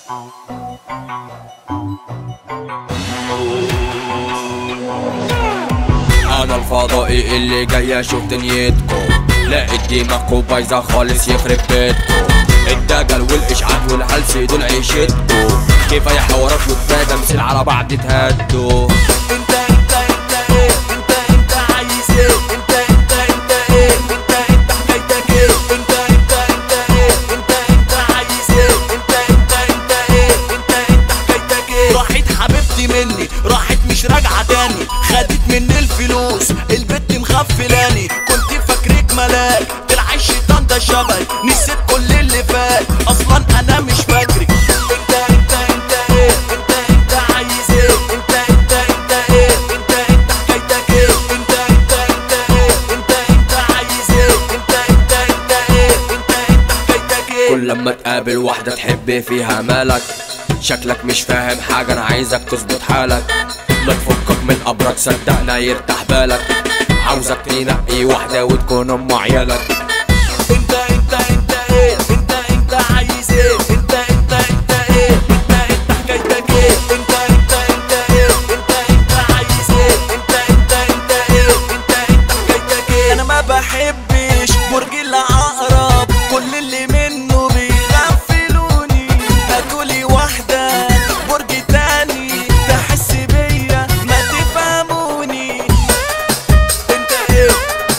انا الفضائي اللي جاي اشوف دنيتكم لقيت دماغكم بايظه خالص يخرب بيتكم الدجل والاشعاع والهلس دول عيشتكم كفايه حوارات وكفايه تمثيل على بعض تهدوا انت انت انت ايه انت انت عايز ايه انت انت انت ايه انت انت حكايتك ايه انت انت انت ايه انت انت عايز ايه انت انت انت ايه انت انت حكايتك ايه راحت حبيبتي مني راحت مش راجعه تاني خدت مني الفلوس البت مغفلاني كنت فاكرك ملاك طلع الشيطان ده شبهي نسيت كل اللي فات اصلا انا مش فاكرك انت انت انت ايه انت انت عايز ايه انت انت انت ايه انت انت حكايتك ايه انت انت انت ايه انت انت عايز ايه انت انت انت ايه انت انت حكايتك ايه كل لما تقابل واحدة تحب فيها مالك شكلك مش فاهم حاجة أنا عايزك تظبط حالك ما تفكك من أبرك صدقنا يرتاح بالك عاوزك تنقي واحدة وتكون أم عيالك انت انت انت ايه انت انت عايز ايه انت انت انت ايه انت انت حكايتك ايه انت انت انت ايه انت انت عايز ايه انت انت انت ايه انت انت حكايتك ايه انا ما بحبش برج العقرب كل اللي منه بيغفلوني هاتولي واحدة برج تاني تحس بيا ما تفهموني انت ايه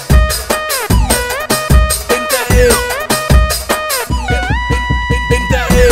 انت ايه انت ايه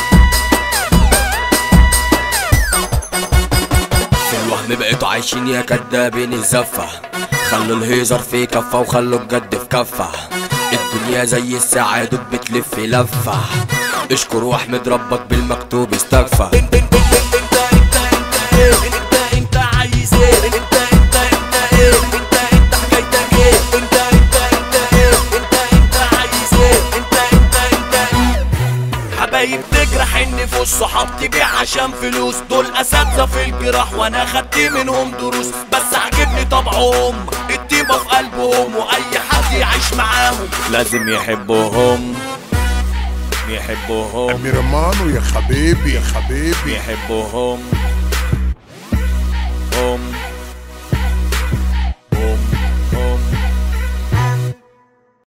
في الوهم بقيتوا عايشين يا كدابين الزفة خلوا الهيزر في كفة وخلوا الجد في كفة الدنيا زي الساعة دوب بتلف لفة اشكر واحمد ربك بالمكتوب استكفى انت انت انت انت انت ايه انت انت عايز ايه انت انت انت ايه انت انت حكايتك ايه انت انت انت ايه انت انت عايز ايه انت انت انت حبايب تجرح النفوس صحاب تبيع عشان فلوس دول اساتذه في الجراح وانا خدت منهم دروس بس عجبني طبعهم الطيبه في قلبهم واي حد يعيش معاهم لازم يحبوهم يحبوهم أمير مانو يا حبيبي يا حبيبي يحبوهم